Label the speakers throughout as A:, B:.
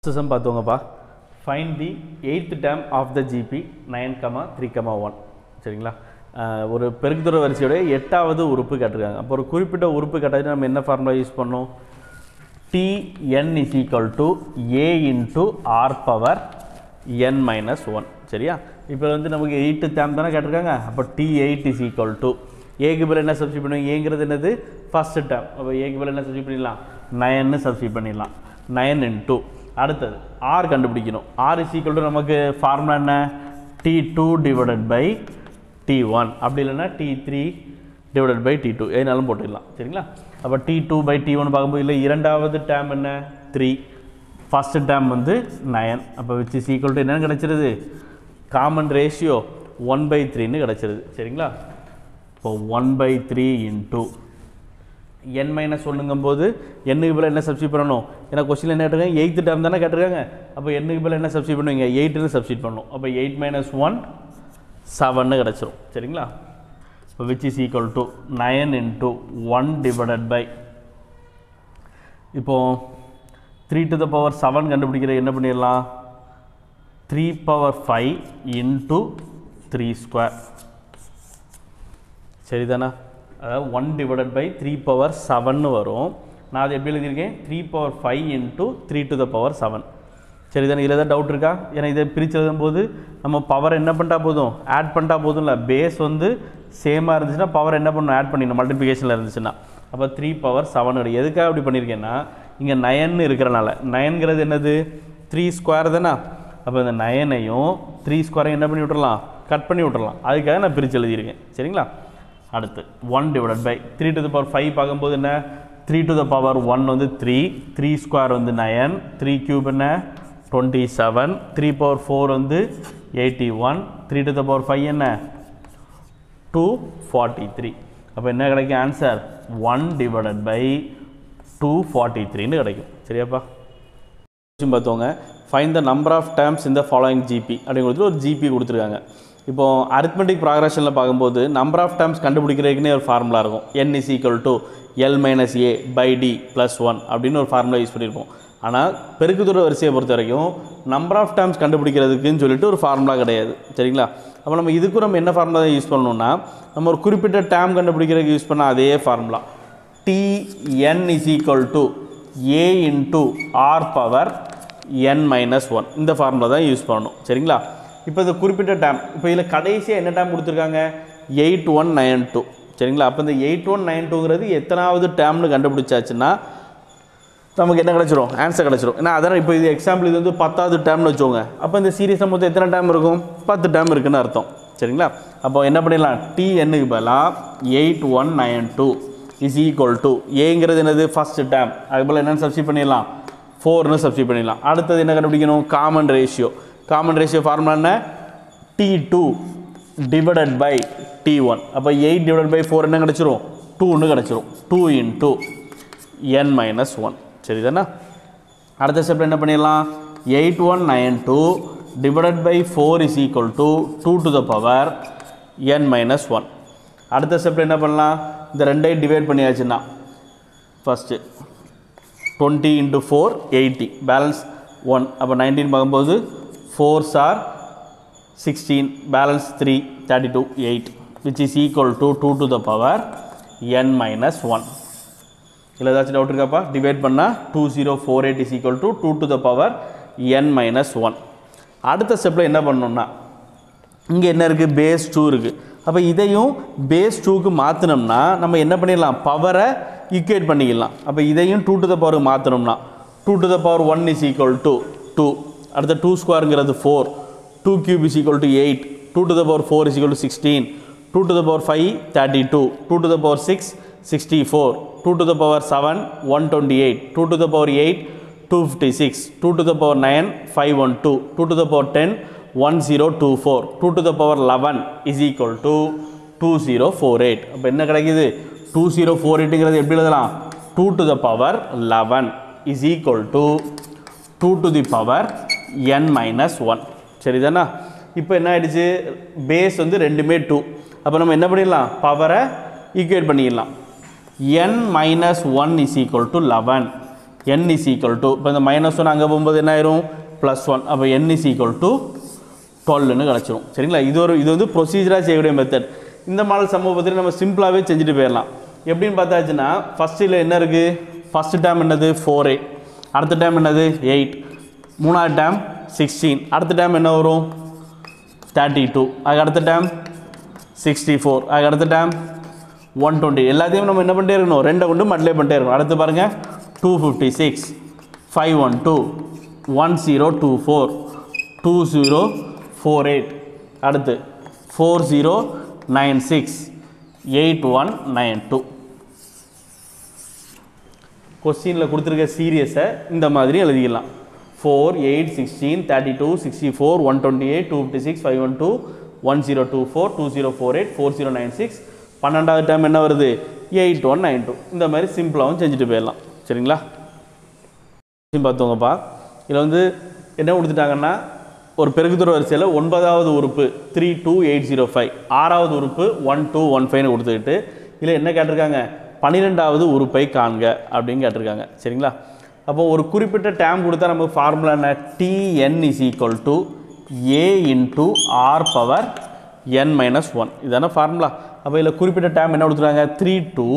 A: some பார்த்தோங்கப்பா find the eighth term of the GP nine comma three comma one சரிங்களா அஹ், ஒரு பெருக்குத்துறை வரிசையுடைய எட்டாவது உறுப்பு கேட்டிருக்காங்க அப்போ ஒரு குறிப்பிட்ட உறுப்பு கேட்டாச்சு நம்ம என்ன ஃபார்முலா யூஸ் பண்ணோம் tn is equal to a into r power n minus one சரியா இப்போ வந்து நமக்கு எயிட்டு டேம் தானே கேட்டிருக்காங்க அப்போ T eight is equal to ஏக்கு பதில் என்ன சப்ஸ்டியூட் பண்ணுவோம் ஏங்கிறது என்னது ஃபஸ்ட்டு டேம் அப்போ ஏக்கு பதில் என்ன சப்ஸ்டியூட் பண்ணிடலாம் நயன்னு சப்ஸ்டியூட் பண்ணிடலாம் நயன் இன்டூ அடுத்தது ஆர் கண்டுபிடிக்கணும் ஆர் இஸ் ஈக்குவல் டு நமக்கு ஃபார்முலா என்ன D two divided by D one அப்படி இல்லைன்னா T three divided by T two எதுனாலும் போட்டுக்கலாம் சரிங்களா அப்போ D two by D one பார்க்கும்போது இல்லை இரண்டாவது டேம் என்ன த்ரீ ஃபஸ்ட்டு டேம் வந்து நயன் அப்போ விச் இஸ் ஈக்குவல் டு என்னன்னு கிடச்சிருது காமன் ரேஷியோ ஒன் பை த்ரீன்னு கிடச்சிருது சரிங்களா இப்போ one by three into N minus ஒன்றுங்கும்போது எண்ணுக்கு பதில் என்ன சப்ஸ்டியூட் பண்ணணும் ஏன்னா கொஸ்டின் என்ன கேட்டிருக்காங்க எயித்து டேம் தானே கேட்டிருக்காங்க அப்போ எண்ணுக்கு பதில் என்ன சப்ஸ்டியூட் பண்ணுவீங்க எயிட்டுன்னு சப்ஸ்டியூட் பண்ணணும் அப்போ எயிட் மைனஸ் ஒன் செவன்னு கிடச்சிரும் சரிங்களா இப்போ which is equal to nine into one divided by இப்போது three to the power seven கண்டுபிடிக்கிற என்ன பண்ணிடலாம் three power five into three square சரிதானா அதாவது one divided by three power செவன்னு வரும் நான் அது எப்படி எழுதியிருக்கேன் three power five into three to the power seven சரிதானே இதில் ஏதாவது டவுட் இருக்கா ஏன்னா இதை பிரித்து எழுதும்போது நம்ம பவர் என்ன பண்ணிட்டா போதும் ஆட் பண்ணிட்டா போதும்ல பேஸ் வந்து சேமாக இருந்துச்சுன்னா பவர் என்ன பண்ணணும் ஆட் பண்ணிடணும் மல்டிப்ளிகேஷனில் இருந்துச்சுன்னா அப்போ த்ரீ பவர் செவன் கிடையாது எதுக்காக அப்படி பண்ணியிருக்கேன்னா இங்கே நயன்னு இருக்கிறனால நயன்கிறது என்னது த்ரீ ஸ்கொயர் தானே அப்போ இந்த நயனையும் த்ரீ ஸ்கொயரையும் என்ன பண்ணி விட்டுறலாம் கட் பண்ணி விட்டுறலாம் அதுக்காக நான் பிரித்து எழுதியிருக்கேன் சரிங்களா அடுத்து one divided by three to the power five பார்க்கும்போது என்ன three to the power one வந்து த்ரீ த்ரீ ஸ்கொயர் வந்து நயன் த்ரீ கியூப் என்ன twenty seven three power four வந்து eighty one three to the power five என்ன two forty three அப்போ என்ன கிடைக்கும் answer one divided by two forty த்ரீன்னு கிடைக்கும் சரியாப்பா கொஸ்டின் பார்த்தவங்க find the number of terms இந்த ஃபாலோயிங் ஜிபி அப்படிங்கிறது ஒரு ஜிபி கொடுத்துருக்காங்க இப்போ அரித்மெட்டிக் ப்ராக்ரஷனில் பார்க்கும்போது நம்பர் ஆஃப் டேர்ம்ஸ் கண்டுபிடிக்கிறதுக்குன்னே ஒரு ஃபார்முலா இருக்கும் N is equal to L minus A by D plus one அப்படின்னு ஒரு ஃபார்முலா யூஸ் பண்ணியிருப்போம் ஆனால் பெருக்குத்துறை வரிசையை பொறுத்த வரைக்கும் நம்பர் ஆஃப் டேர்ம்ஸ் கண்டுபிடிக்கிறதுக்குன்னு சொல்லிட்டு ஒரு ஃபார்முலா கிடையாது சரிங்களா அப்போ நம்ம இதுக்கும் நம்ம என்ன ஃபார்முலா யூஸ் பண்ணணும்னா நம்ம ஒரு குறிப்பிட்ட டேர்ம் கண்டுபிடிக்கிறதுக்கு யூஸ் பண்ண அதே formula tn is equal to a into r power n minus one இந்த ஃபார்முலா தான் யூஸ் பண்ணணும் சரிங்களா இப்போ இந்த குறிப்பிட்ட டேம் இப்போ இதில் கடைசியாக என்ன டேம் கொடுத்துருக்காங்க எயிட் ஒன் நைன் டூ சரிங்களா அப்போ இந்த எயிட் ஒன் நைன் டூங்கிறது எத்தனாவது டேம்னு கண்டுபிடிச்சாச்சுன்னா நமக்கு என்ன கிடச்சிரும் ஆன்சர் கிடச்சிரும் ஏன்னா அதான் இப்போ இது எக்ஸாம்பிள் இது வந்து பத்தாவது டேம்னு வச்சுக்கோங்க அப்போ இந்த சீரியஸாக மொத்தம் எத்தனை டேம் இருக்கும் பத்து டேம் இருக்குன்னு அர்த்தம் சரிங்களா அப்போ என்ன பண்ணிடலாம் டி என்னுக்கு பதிலாக eight one nine two is equal to ஏங்கிறது என்னது ஃபஸ்ட் டேம் அதுபோல் என்னென்னு சப்ஸ்டியூட் பண்ணிடலாம் ஃபோர்னு சப்ஸ்டியூட் பண்ணிடலாம் அடுத்தது என்ன கண்டுபிடிக்கணும் common ratio common ratio formula என்ன D two divided by D one அப்போ எயிட் டிவைட் பை ஃபோர் என்ன கிடச்சிரும் டூன்னு கிடச்சிரும் two into N minus one சரிதானே அடுத்த ஸ்டெப்பில் என்ன பண்ணிடலாம் eight one nine two divided by four is equal to two to the power N minus one அடுத்த ஸ்டெப்பில் என்ன பண்ணலாம் இந்த ரெண்டையும் டிவைட் பண்ணியாச்சுன்னா first twenty into four eighty balance one அப்போ நைன்டீன் பார்க்கும்போது four sir sixteen balance three thirty two eight which is equal to two to the power N minus one இல்லை ஏதாச்சும் டவுட் இருக்காப்பா டிவைட் பண்ணால் two zero four eight is equal to two to the power N minus one அடுத்த ஸ்டெப்பில் என்ன பண்ணணும்னா இங்கே என்ன இருக்குது பேஸ் டூ இருக்குது அப்போ இதையும் பேஸ் டூக்கு மாற்றினோம்னா நம்ம என்ன பண்ணிடலாம் பவரை ஈக்குவேட் பண்ணிக்கலாம் அப்போ இதையும் டூ டு த பவர் மாற்றினோம்னா two to the power one is equal to two அடுத்த டூ ஸ்கொயருங்கிறது four two cube is equal to eight two to the power four is equal to sixteen two to the power five thirty two two to the power six sixty four two to the power seven one twenty eight two to the power eight two fifty six two to the power nine five one two two to the power ten one zero two four two to the power eleven is equal to two zero four eight அப்போ என்ன கிடைக்குது two zero four எயிட்டுங்கிறது எப்படி எழுதலாம் two to the power eleven is equal to two to the power N minus one சரிதானா இப்போ என்ன ஆயிடுச்சு பேஸ் வந்து ரெண்டுமே டூ அப்போ நம்ம என்ன பண்ணிடலாம் பவரை ஈக்குவேட் பண்ணிடலாம் n minus one is equal to eleven n is equal to இப்போ இந்த மைனஸ் ஒன் அங்கே போகும்போது என்ன ஆயிரும் ப்ளஸ் ஒன் அப்போ n இஸ் ஈக்குவல் டு டுவெல்னு கிடச்சிரும் சரிங்களா இது ஒரு இது வந்து ப்ரொசீஜராக செய்யக்கூடிய மெத்தட் இந்த மாடல் சம்பவத்தில் நம்ம சிம்பிளாகவே செஞ்சுட்டு போயிடலாம் எப்படின்னு பார்த்தாச்சுன்னா ஃபஸ்ட்டில் என்ன இருக்குது ஃபஸ்ட்டு டேம் என்னது ஃபோர் எயிட் அடுத்த டேம் என்னது எயிட் மூணாவது டேம் சிக்ஸ்டீன் அடுத்த டேம் என்ன வரும் தேர்ட்டி டூ அதுக்கு அடுத்த டேம் சிக்ஸ்டி ஃபோர் அதுக்கு அடுத்த டேம் ஒன் டுவெண்ட்டி எல்லாத்தையும் நம்ம என்ன பண்ணிட்டே இருக்கணும் ரெண்டை கொண்டு மல்டிப்ளை பண்ணிட்டே இருக்கணும் அடுத்து பாருங்கள் two fifty six five one two one zero two four two zero four eight அடுத்து four zero nine six eight one nine two கொஸ்டினில் கொடுத்துருக்க சீரியஸை இந்த மாதிரி எழுதிக்கலாம் four eight sixteen thirty two sixty four one twenty eight two fifty six five one two one zero two four two zero four eight four zero nine six பன்னெண்டாவது term என்ன வருது eight one nine two இந்த மாதிரி சிம்பிளாகவும் செஞ்சுட்டு போயிடலாம் சரிங்களா பார்த்தோங்கப்பா இதில் வந்து என்ன கொடுத்துட்டாங்கன்னா ஒரு பெருக்குத்துறை வரிசையில் ஒன்பதாவது உறுப்பு three two eight zero five ஆறாவது உறுப்பு ஒன் டூ ஒன் ஃபைவ்னு கொடுத்துக்கிட்டு இதில் என்ன கேட்டிருக்காங்க பன்னிரெண்டாவது உறுப்பை காண்க அப்படின்னு கேட்டிருக்காங்க சரிங்களா அப்போ ஒரு குறிப்பிட்ட டேம் கொடுத்தா நமக்கு ஃபார்முலா என்ன TN is equal to A into R power N minus one இதான ஃபார்முலா அப்போ இதில் குறிப்பிட்ட டேம் என்ன கொடுத்துருக்காங்க three two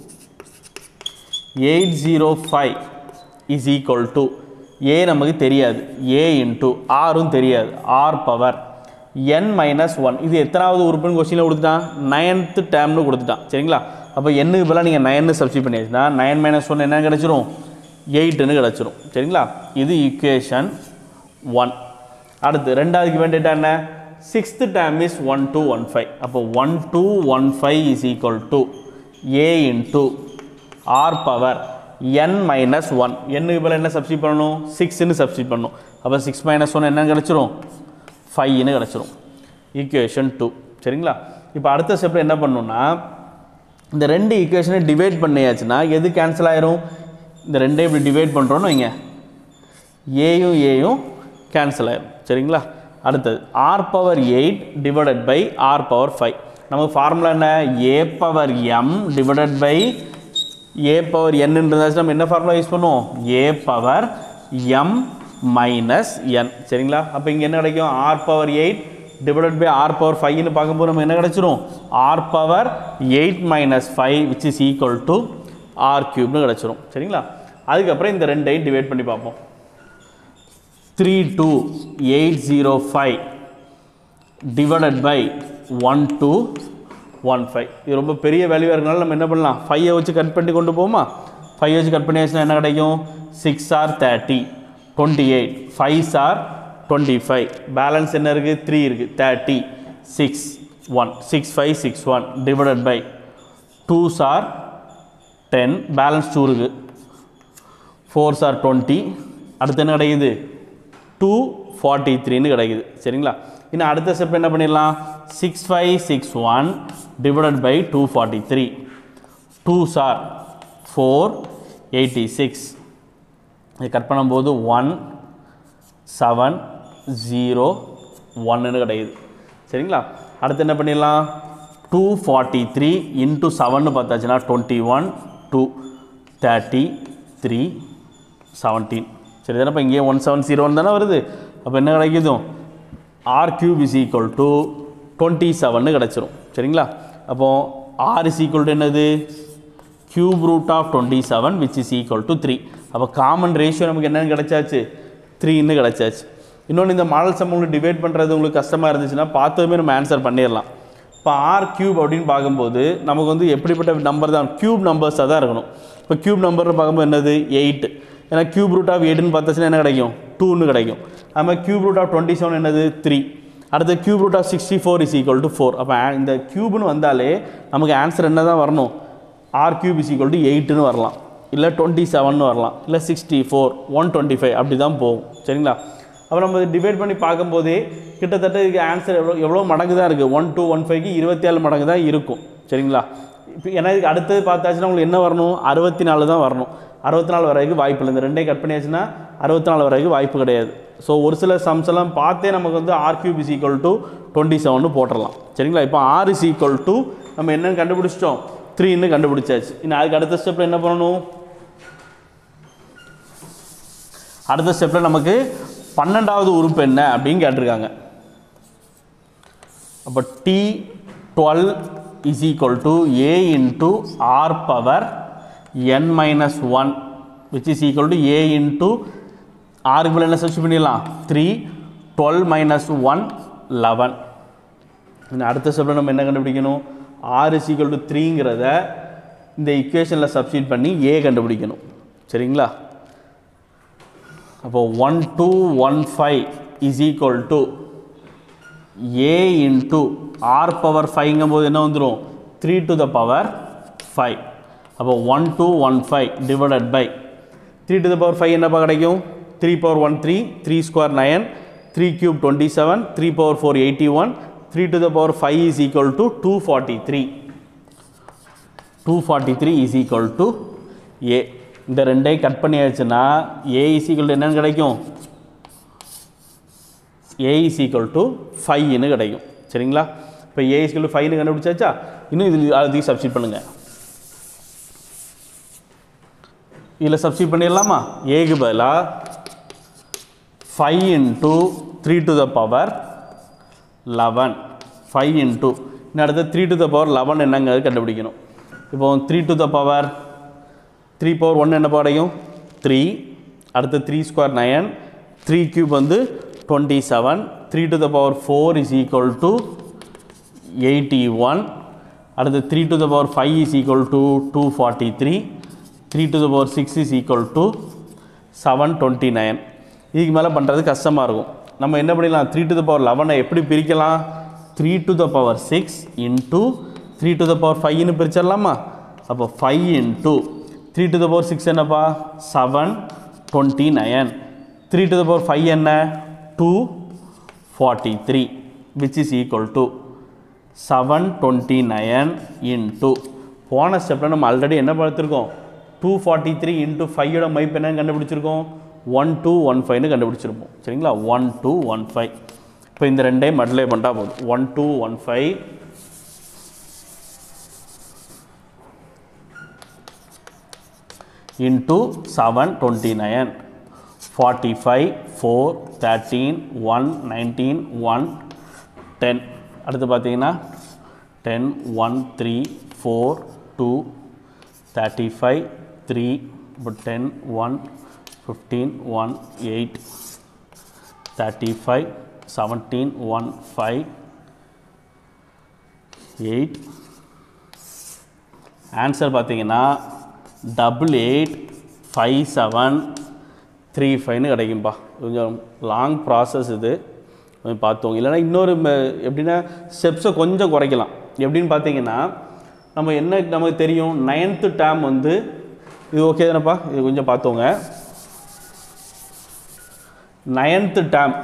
A: eight zero five is equal to A நமக்கு தெரியாது ஏ இன்ட்டு ஆரும் தெரியாது ஆர் பவர் என் மைனஸ் ஒன் இது எத்தனாவது உறுப்புன்னு கொஸ்டினில் கொடுத்துட்டான் நைன்த்து டேம்னு கொடுத்துட்டான் சரிங்களா அப்போ என்னுக்கு பதிலாக நீங்கள் நைன்னு சப்ஸ்டிட் பண்ணியாச்சுன்னா நைன் மைனஸ் ஒன் என்ன கிடச்சிரும் எயிட்டுன்னு கிடச்சிரும் சரிங்களா இது ஈக்குவேஷன் ஒன் அடுத்து ரெண்டாவதுக்கு வேண்டியது என்ன sixth term is one two one five அப்போ one two one five is equal to A into R power N minus one என்னுக்கு பதில் என்ன சப்ஸ்டிட் பண்ணணும் சிக்ஸ்னு சப்ஸ்டிட் பண்ணணும் அப்போ சிக்ஸ் மைனஸ் ஒன் என்ன கிடச்சிரும் ஃபைவ்னு கிடச்சிரும் ஈக்குவேஷன் டூ சரிங்களா இப்போ அடுத்த ஸ்டெப்பில் என்ன பண்ணணும்னா இந்த ரெண்டு ஈக்குவேஷனை டிவைட் பண்ணியாச்சுன்னா எது கேன்சல் ஆயிரும் இந்த ரெண்டையும் இப்படி டிவைட் பண்ணுறோன்னு வைங்க ஏயும் ஏயும் கேன்சல் ஆயிரும் சரிங்களா அடுத்தது R power eight divided by R power five நமக்கு ஃபார்முலா என்ன A power M divided by A power என்னன்றதாச்சு நம்ம என்ன ஃபார்முலா யூஸ் பண்ணுவோம் A power M minus N சரிங்களா அப்போ இங்கே என்ன கிடைக்கும் R power eight divided by R power ஃபைவ்னு பார்க்கும்போது நம்ம என்ன கிடைச்சிரும் R power eight minus five which is equal to R க்யூப்னு கிடச்சிரும் சரிங்களா அதுக்கப்புறம் இந்த ரெண்டையும் டிவைட் பண்ணி பார்ப்போம் three two eight zero five divided by one two one five இது ரொம்ப பெரிய வேல்யூவாக இருக்கனால நம்ம என்ன பண்ணலாம் ஃபைவை வச்சு கட் பண்ணி கொண்டு போமா ஃபைவ் வச்சு கட் பண்ணியாச்சுன்னா என்ன கிடைக்கும் six are thirty twenty eight five are twenty five balance என்ன இருக்குது த்ரீ இருக்குது thirty six one six five six one divided by two sir ten balance two இருக்குது ஃபோர் சார் டுவெண்ட்டி அடுத்து என்ன கிடைக்குது டூ ஃபார்ட்டி த்ரீன்னு கிடைக்குது சரிங்களா இன்னும் அடுத்த ஸ்டெப் என்ன பண்ணிடலாம் six five six one divided by two forty three two sir four eighty six இது கட் பண்ணும்போது ஒன் செவன் ஜீரோ ஒன்னுன்னு கிடைக்குது சரிங்களா அடுத்து என்ன பண்ணிடலாம் டூ ஃபார்ட்டி த்ரீ இன்ட்டு செவன்னு பார்த்தாச்சுன்னா twenty one two thirty three seventeen சரி தானே இப்போ இங்கேயே ஒன் செவன் ஜீரோன்னு தானே வருது அப்போ என்ன கிடைக்குதும் r cube is equal to twenty செவன்னு கிடச்சிரும் சரிங்களா அப்போது ஆர் இஸ் ஈக்குவல் டு என்னது cube root of twenty seven which is equal to three அப்போ காமன் ரேஷியோ நமக்கு என்னென்னு கிடச்சாச்சு த்ரீன்னு கிடச்சாச்சு இன்னொன்று இந்த மாடல் சம் உங்களுக்கு டிவைட் பண்ணுறது உங்களுக்கு கஷ்டமாக இருந்துச்சுன்னா பார்த்ததுமே நம்ம ஆன்சர் பண்ணிடலாம் இப்போ ஆர் கியூப் அப்படின்னு பார்க்கும்போது நமக்கு வந்து எப்படிப்பட்ட நம்பர் தான் கியூப் நம்பர்ஸாக தான் இருக்கணும் இப்போ கியூப் நம்பர்னு பார்க்கும்போது என்னது எயிட் ஏன்னா கியூப் ரூட் ஆஃப் எயிட்னு பார்த்தாச்சுன்னா என்ன கிடைக்கும் டூன்னு கிடைக்கும் அது மாதிரி cube root of twenty seven என்னது த்ரீ அடுத்து cube root of sixty four is equal to four அப்போ இந்த கியூப்னு வந்தாலே நமக்கு ஆன்சர் என்ன தான் வரணும் r cube is equal to எயிட்டுன்னு வரலாம் இல்லை டுவெண்ட்டி செவன் வரலாம் இல்லை sixty four one twenty five அப்படி தான் போகும் சரிங்களா அப்புறம் நம்ம டிவைட் பண்ணி பார்க்கும்போதே கிட்டத்தட்ட இதுக்கு ஆன்சர் எவ்வளோ எவ்வளோ மடங்கு தான் இருக்குது ஒன் டூ ஒன் ஃபைவ்க்கு இருபத்தி ஏழு மடங்கு தான் இருக்கும் சரிங்களா இப்போ ஏன்னா இதுக்கு அடுத்தது பார்த்தாச்சுன்னா உங்களுக்கு என்ன வரணும் அறுபத்தி நாலு தான் வரணும் அறுபத்தி நாலு வரைக்கும் வாய்ப்பு இல்லை இந்த ரெண்டையும் கட் பண்ணியாச்சுன்னா அறுபத்தி நாலு வரைக்கும் வாய்ப்பு கிடையாது ஸோ ஒரு சில சம்ஸ் எல்லாம் பார்த்தே நமக்கு வந்து r cube is equal to twenty seven போட்டுடலாம் சரிங்களா இப்போ ஆர் இஸ் ஈக்குவல் டு நம்ம என்னன்னு கண்டுபிடிச்சிட்டோம் த்ரீன்னு கண்டுபிடிச்சாச்சு இன்னும் அதுக்கு அடுத்த ஸ்டெப்பில் என்ன பண்ணணும் அடுத்த ஸ்டெப்பில் நமக்கு பன்னெண்டாவது உறுப்பு என்ன அப்படின்னு கேட்டிருக்காங்க அப்போ t twelve is equal to A into R power N minus one which is equal to A into ஆருக்கு மேலே என்ன சப்ஸ்ட் பண்ணிடலாம் three twelve minus one eleven இன்னும் அடுத்த ஸ்டெப்பில் நம்ம என்ன கண்டுபிடிக்கணும் ஆர் இஸ் ஈக்குவல் டு த்ரீங்கிறத இந்த இக்குவேஷனில் சப்ஸ்டியூட் பண்ணி ஏ கண்டுபிடிக்கணும் சரிங்களா அப்போ one two one five is equal to A into R power ஃபைவ்ங்கும் போது என்ன வந்துடும் three to the power five அப்போ one two one five divided by three to the power five என்னப்பா கிடைக்கும் three power one three three square nine three cube twenty seven three power four eighty one three to the power five is equal to two forty three two forty three is equal to a இந்த ரெண்டையும் cut பண்ணியாச்சுன்னா ஏ is equal என்னன்னு கிடைக்கும் ஏ is equal to ஃபைவ்னு கிடைக்கும் சரிங்களா இப்போ ஏ is to ஃபைவ்னு கண்டுபிடிச்சாச்சா இன்னும் இதில் அதுக்கு சப்ஸ்டிட் பண்ணுங்கள் இதில் சப்ஸ்டிட் பண்ணிடலாமா ஏக்கு பதிலாக five into three to the power eleven five into இன்னும் அடுத்து three to the power eleven என்னங்கிறது கண்டுபிடிக்கணும் இப்போ three to the power three power one என்ன கிடைக்கும் த்ரீ அடுத்து three square nine three cube வந்து twenty seven three to the power four is equal to eighty one அடுத்து three to the power five is equal to two forty three three to the power six is equal to seven twenty nine இதுக்கு மேலே பண்ணுறது கஷ்டமாக இருக்கும் நம்ம என்ன பண்ணிடலாம் three to the power லெவனை எப்படி பிரிக்கலாம் three to the power six into three to the power ஃபைவ்னு பிரிச்சிடலாமா அப்போ five into three to the power six என்னப்பா seven twenty nine three to the power five என்ன two forty three which is equal to seven twenty nine into போன ஸ்டெப்பில் நம்ம already என்ன பார்த்துருக்கோம் டூ ஃபார்ட்டி த்ரீ இன்ட்டு ஃபைவோட மைப் என்னன்னு கண்டுபிடிச்சிருக்கோம் ஒன் டூ ஒன் ஃபைவ்னு கண்டுபிடிச்சிருப்போம் சரிங்களா ஒன் டூ ஒன் ஃபைவ் இப்போ இந்த ரெண்டையும் மல்டிப்ளை பண்ணிட்டா போதும் one two one five into seven twenty nine forty five four thirteen one nineteen one ten அடுத்து பார்த்தீங்கன்னா ten one three four two thirty five three இப்போ ten one fifteen one eight thirty five seventeen one five eight answer பார்த்தீங்கன்னா double eight five seven three ஃபைவ்னு கிடைக்கும்பா கொஞ்சம் long process இது கொஞ்சம் பார்த்தோம் இல்லைன்னா இன்னொரு ம- எப்படின்னா ஸ்டெப்ஸை கொஞ்சம் குறைக்கலாம் எப்படின்னு பார்த்தீங்கன்னா நம்ம என்ன நமக்கு தெரியும் நைன்த்து டேம் வந்து இது ஓகே தானேப்பா இது கொஞ்சம் பார்த்தோங்க ninth term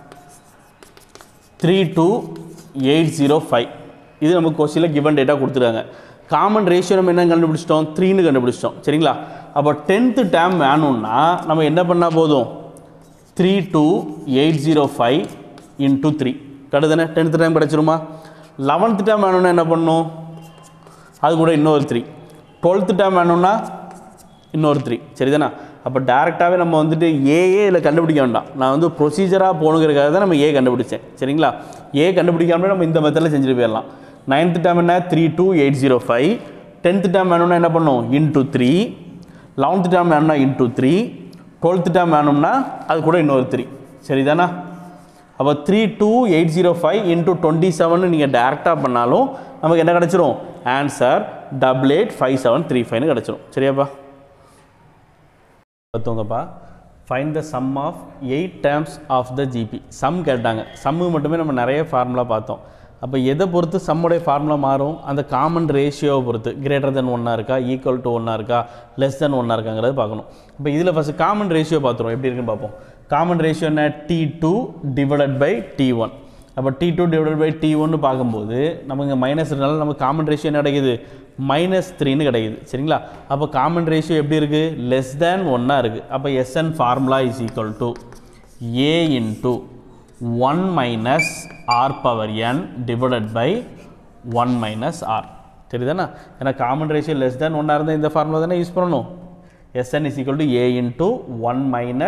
A: three two eight zero five இது நமக்கு கொஸ்டினில் கிவன் டேட்டா கொடுத்துருக்காங்க காமன் ரேஷியோ நம்ம என்ன கண்டுபிடிச்சிட்டோம் த்ரீன்னு கண்டுபிடிச்சிட்டோம் சரிங்களா அப்போ டென்த்து டேம் வேணும்னா நம்ம என்ன பண்ணால் போதும் three two eight zero five into three correct தானே டென்த்து டைம் கிடச்சிருமா லெவன்த்து டைம் வேணும்னா என்ன பண்ணணும் அது கூட இன்னொரு த்ரீ டுவெல்த்து டைம் வேணும்னா இன்னொரு த்ரீ சரிதானா அப்போ டேரெக்டாகவே நம்ம வந்துட்டு ஏஏ இதில் கண்டுபிடிக்க வேண்டாம் நான் வந்து ப்ரொசீஜராக போகணுங்கிறதுக்காக தான் நம்ம ஏ கண்டுபிடிச்சேன் சரிங்களா ஏ கண்டுபிடிக்காமலே நம்ம இந்த மெத்தடில் செஞ்சுட்டு போயிடலாம் நைன்த்து டைம் என்ன three two eight zero five tenth time வேணும்னா என்ன பண்ணும் இன்ட்டு த்ரீ லெவன்த்து டைம் வேணும்னா இன்ட்டு த்ரீ டுவெல்த்து டைம் வேணும்னா அது கூட இன்னொரு த்ரீ சரிதானா அப்போ three two eight zero five into twenty seven நீங்கள் டேரெக்டாக பண்ணாலும் நமக்கு என்ன கிடச்சிரும் answer double eight five seven three ஃபைவ்னு கிடச்சிரும் சரியாப்பா பார்த்துங்கப்பா find the sum of eight terms of the GP sum கேட்டாங்க சம்மு மட்டுமே நம்ம நிறைய ஃபார்முலா பார்த்தோம் அப்போ எதை பொறுத்து சம்முடைய ஃபார்முலா மாறும் அந்த காமன் ரேஷியோவை பொறுத்து கிரேட்டர் தென் ஒன்னாக இருக்கா ஈக்குவல் டு ஒன்னாக இருக்கா லெஸ் தென் ஒன்னாக இருக்காங்கிறது பார்க்கணும் இப்போ இதில் ஃபஸ்ட்டு காமன் ரேஷியோ பார்த்துருவோம் எப்படி இருக்குன்னு பார்ப்போம் காமன் ரேஷியோ என்ன D two divided by D one அப்போ D two divided by t ஒன்னு பார்க்கும்போது நமக்கு இங்கே மைனஸ் இருந்தாலும் நமக்கு காமன் ரேஷியோ என்ன கிடைக்குது மைனஸ் த்ரீன்னு கிடைக்குது சரிங்களா அப்போ காமன் ரேஷியோ எப்படி இருக்குது லெஸ் தேன் ஒன்னாக இருக்குது அப்போ S n formula is equal to A into one minus r power n divided by one minus r சரிதானே ஏன்னா காமன் ரேஷியோ லெஸ் தேன் ஒன்னாக இருந்தால் இந்த ஃபார்முலா தானே யூஸ் பண்ணணும் S n is equal to A into one minus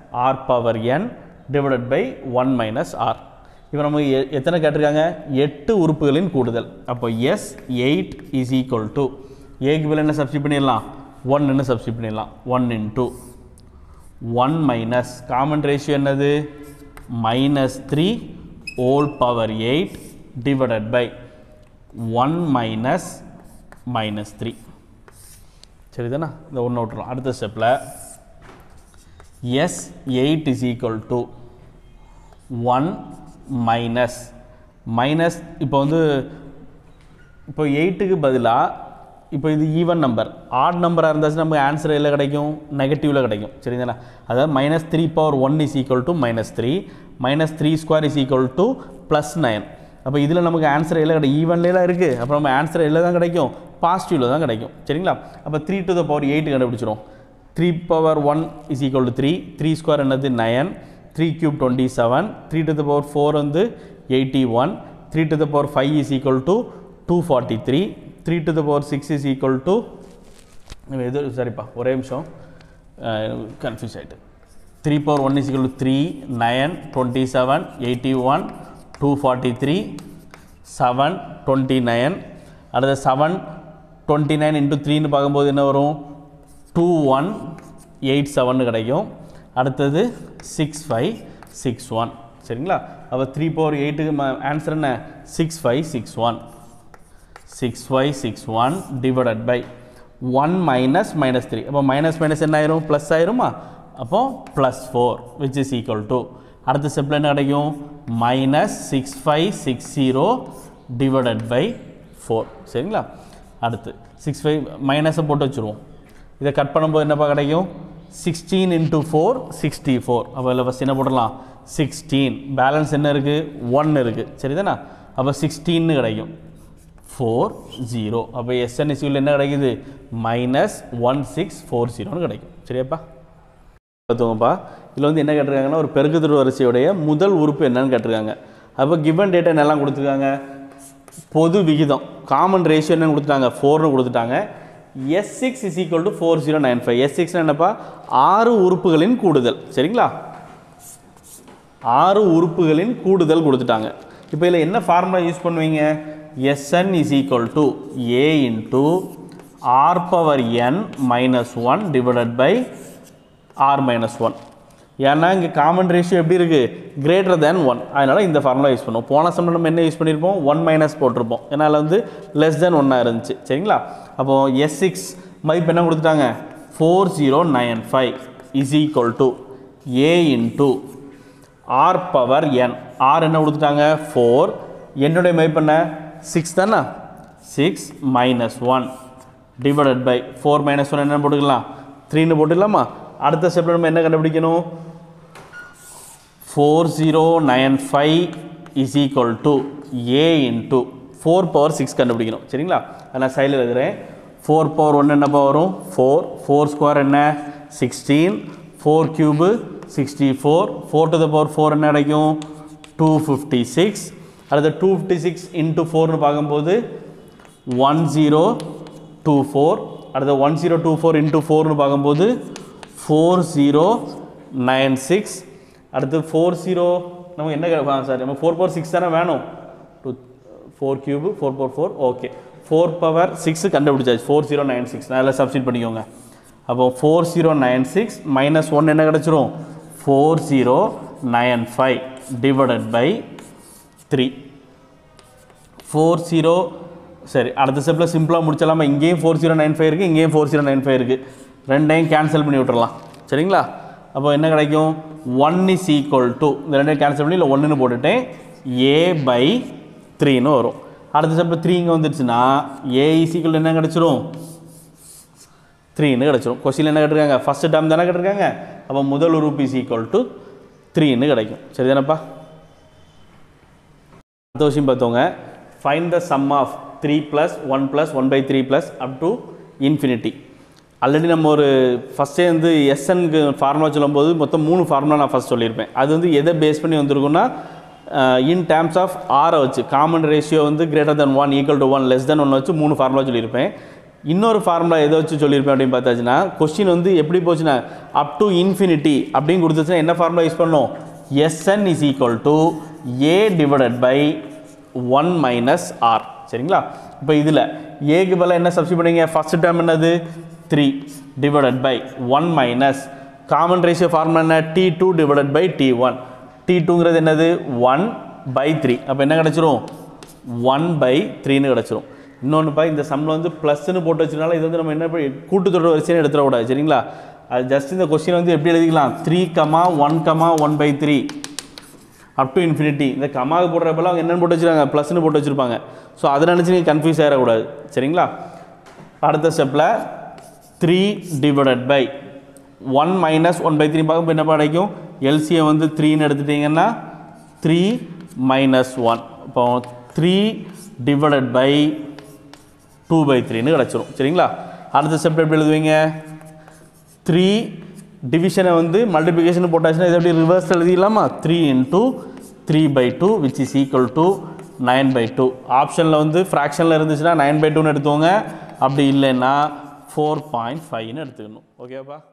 A: r power n divided by one minus r இப்போ நமக்கு எ- எத்தனை கேட்டிருக்காங்க எட்டு உறுப்புகளின் கூடுதல் அப்போ S eight is equal to ஏக்கு பதில் என்ன சப்ஸ்டிட் பண்ணிடலாம் ஒன்னு சப்ஸ்டிட் பண்ணிடலாம் one into one minus common ratio என்னது minus three whole power eight divided by one minus minus three சரிதானா இந்த ஒன்று விட்டுறோம் அடுத்த ஸ்டெப்பில் S eight is equal to one minus minus இப்போ வந்து இப்போ எயிட்டுக்கு பதிலாக இப்போ இது ஈவன் நம்பர் ஆட் நம்பராக இருந்தாச்சுன்னா நமக்கு ஆன்சர் எதில் கிடைக்கும் நெகட்டிவில் கிடைக்கும் சரிதானே அதாவது minus three power one is equal to minus three minus three square is equal to plus nine அப்போ இதில் நமக்கு ஆன்சர் எல்லாம் கிடைக்கும் ஈவன்லாம் இருக்குது அப்போ நம்ம ஆன்சர் எல்லாம் தான் கிடைக்கும் பாசிட்டிவில் தான் கிடைக்கும் சரிங்களா அப்போ three to the power eight கண்டுபிடிச்சிரும் three power one is equal to three three square என்னது nine three cube twenty seven three to the power four வந்து eighty one three to the power five is equal to two forty three three to the power six is equal to எது சரிப்பா ஒரே நிமிஷம் confuse ஆகிட்டு three power one is equal to three nine twenty seven eighty one two forty three seven twenty nine அடுத்த seven twenty nine into த்ரீன்னு பார்க்கும்போது என்ன வரும் டூ ஒன் எயிட் செவன் கிடைக்கும் அடுத்தது சிக்ஸ் ஃபைவ் சிக்ஸ் ஒன் சரிங்களா அப்போ த்ரீ பவர் எயிட்டுக்கு ஆன்சர் என்ன six five six one six five six one divided by one minus minus three அப்போ மைனஸ் மைனஸ் என்ன ஆயிரும் ப்ளஸ் ஆயிருமா அப்போ plus four which is equal to அடுத்த ஸ்டெப்பில் என்ன கிடைக்கும் minus six five six zero divided by four சரிங்களா அடுத்து சிக்ஸ் ஃபைவ் மைனஸை போட்டு வச்சுருவோம் இதை கட் பண்ணும்போது என்னப்பா கிடைக்கும் sixteen into four sixty four அப்போ இதில் ஃபஸ்ட் என்ன போடலாம் சிக்ஸ்டீன் பேலன்ஸ் என்ன இருக்குது ஒன் இருக்குது சரிதானா அப்போ சிக்ஸ்டீன்னு கிடைக்கும் ஃபோர் ஜீரோ அப்போ எஸ்என்எஸ்யூவில் என்ன கிடைக்குது மைனஸ் ஒன் சிக்ஸ் ஃபோர் ஜீரோன்னு கிடைக்கும் சரியாப்பா பார்த்துக்கோப்பா இதில் வந்து என்ன கேட்டிருக்காங்கன்னா ஒரு பெருக்குதிரு வரிசையுடைய முதல் உறுப்பு என்னன்னு கேட்டிருக்காங்க அப்போ கிவன் டேட்டா என்னெல்லாம் கொடுத்துருக்காங்க பொது விகிதம் காமன் ரேஷியோ என்னன்னு கொடுத்துட்டாங்க ஃபோர்னு கொடுத்துட்டாங்க S six is equal to four zero nine five S six என்னப்பா ஆறு உறுப்புகளின் கூடுதல் சரிங்களா ஆறு உறுப்புகளின் கூடுதல் கொடுத்துட்டாங்க இப்போ இதில் என்ன ஃபார்முலா யூஸ் பண்ணுவீங்க S n is equal to A into R power N minus one divided by r minus one ஏன்னா இங்கே காமன் ரேஷியோ எப்படி இருக்குது கிரேட்டர் தேன் ஒன் அதனால் இந்த ஃபார்முலா யூஸ் பண்ணுவோம் போன சமயம் நம்ம என்ன யூஸ் பண்ணியிருப்போம் ஒன் மைனஸ் போட்டிருப்போம் ஏன்னா அதில் வந்து லெஸ் தென் ஒன்னாக இருந்துச்சு சரிங்களா அப்போது எஸ் சிக்ஸ் மதிப்பு என்ன கொடுத்துட்டாங்க four zero nine five is equal to A into R power n r என்ன கொடுத்துட்டாங்க ஃபோர் என்னுடைய மதிப்பு என்ன சிக்ஸ் தானே six minus one divided by four minus one என்ன போட்டுக்கலாம் த்ரீன்னு போட்டுக்கலாமா அடுத்த ஸ்டெப்பில் நம்ம என்ன கண்டுபிடிக்கணும் four zero nine five is equal to A into four power six கண்டுபிடிக்கணும் சரிங்களா அதை நான் சைடில் எழுதுகிறேன் ஃபோர் பவர் ஒன்று என்னப்பா வரும் ஃபோர் ஃபோர் ஸ்கொயர் என்ன sixteen four cube sixty four four to the power four என்ன கிடைக்கும் டூ ஃபிஃப்டி சிக்ஸ் அடுத்த டூ ஃபிஃப்டி சிக்ஸ் இன்ட்டு ஃபோர்னு பார்க்கும்போது ஒன் ஜீரோ டூ ஃபோர் அடுத்த one zero two four into ஃபோர்னு பார்க்கும்போது ஃபோர் ஜீரோ நைன் சிக்ஸ் அடுத்து ஃபோர் ஜீரோ நம்ம என்ன சாரி நம்ம ஃபோர் பவர் சிக்ஸ் தானே வேணும் two four cube four power four okay four power six கண்டுபிடிச்சாச்சு ஃபோர் ஜீரோ நைன் சிக்ஸ் அதில் சப்ஸ்டிட் பண்ணிக்கோங்க அப்போ four zero nine six minus one என்ன கிடச்சிரும் four zero nine five divided by three four zero சரி அடுத்த ஸ்டெப்பில் சிம்பிளாக முடிச்சிடலாமா இங்கேயும் ஃபோர் ஜீரோ நைன் ஃபைவ் இருக்குது இங்கேயும் ஃபோர் ஜீரோ நைன் ஃபைவ் இருக்குது ரெண்டையும் கேன்சல் பண்ணி விட்டுறலாம் சரிங்களா அப்போ என்ன கிடைக்கும் ஒன் இஸ் ஈக்குவல் டு இந்த ரெண்டையும் கேன்சல் பண்ணி இல்லை ஒன்றுன்னு போட்டுட்டேன் ஏ பை த்ரீன்னு வரும் அடுத்த ஸ்டெப்பில் த்ரீ இங்கே வந்துருச்சுன்னா ஏ இஸ் ஈக்குவல் என்ன கிடச்சிரும் த்ரீன்னு கிடச்சிரும் கொஸ்டின் என்ன கேட்டிருக்காங்க ஃபஸ்ட்டு டேம் தானே கேட்டிருக்காங்க அப்போ முதல் உறுப்பு இஸ் ஈக்குவல் டு த்ரீன்னு கிடைக்கும் சரிதானப்பா அடுத்த விஷயம் பார்த்தவங்க find the sum of three plus one plus one by three plus up to infinity already நம்ம ஒரு ஃபஸ்ட்டே வந்து எஸ்என்க்கு ஃபார்முலா சொல்லும்போது மொத்தம் மூணு ஃபார்முலா நான் ஃபஸ்ட் சொல்லியிருப்பேன் அது வந்து எதை பேஸ் பண்ணி வந்திருக்குன்னா இன் டேர்ம்ஸ் ஆஃப் ஆரை வச்சு காமன் ரேஷியோ வந்து greater than one equal to one less than one வச்சு மூணு ஃபார்முலா சொல்லியிருப்பேன் இன்னொரு ஃபார்முலா எதை வச்சு சொல்லியிருப்பேன் அப்படின்னு பார்த்தாச்சுன்னா கொஸ்டின் வந்து எப்படி போச்சுன்னா அப் டு இன்ஃபினிட்டி அப்படின்னு கொடுத்துச்சுன்னா என்ன ஃபார்முலா யூஸ் பண்ணோம் SN is equal to A divided by one minus R சரிங்களா இப்போ இதில் ஏக்கு பதிலாக என்ன சப்ஸ்டியூட் பண்ணீங்க ஃபஸ்ட் டேர்ம் என்னது three divided by one minus common ratio formula என்ன D two divided by D one T டூங்கிறது என்னது ஒன் பை த்ரீ அப்போ என்ன கிடச்சிரும் ஒன் பை த்ரீன்னு கிடச்சிரும் இன்னொன்றுப்பா இந்த சம்மில் வந்து ப்ளஸ்ன்னு போட்டு வச்சனால இது வந்து நம்ம என்ன பண்ணி கூட்டுத்தொடர் வரிசைன்னு எடுத்துடக்கூடாது சரிங்களா அது ஜஸ்ட் இந்த கொஸ்டின் வந்து எப்படி எழுதிக்கலாம் three comma one comma one by three up to infinity இந்த கமாவுக்கு போடுறப்பெல்லாம் அவங்க என்னென்னு போட்டு வச்சுருக்காங்க ப்ளஸ்னு போட்டு வச்சுருப்பாங்க ஸோ அதை நினச்சி நீங்கள் கன்ஃபியூஸ் ஆகிடக்கூடாது சரிங்களா அடுத்த ஸ்டெப்பில் three divided by one minus one by three பார்க்கும்போது என்ன கிடைக்கும் எல்சியை வந்து த்ரீன்னு எடுத்துட்டிங்கன்னா த்ரீ மைனஸ் ஒன் இப்போ three divided by two by த்ரீன்னு கிடச்சிரும் சரிங்களா அடுத்த ஸ்டெப் எப்படி எழுதுவீங்க த்ரீ டிவிஷனை வந்து மல்டிப்ளிகேஷன் போட்டாச்சுன்னா இதை எப்படி ரிவர்ஸ் எழுதிடலாமா three into three by two which is equal to nine by two ஆப்ஷனில் வந்து ஃப்ராக்ஷனில் இருந்துச்சுன்னா நைன் பை டூன்னு எடுத்துக்கோங்க அப்படி இல்லைன்னா ஃபோர் பாயிண்ட் ஃபைவ்னு எடுத்துக்கணும் ஓகேப்பா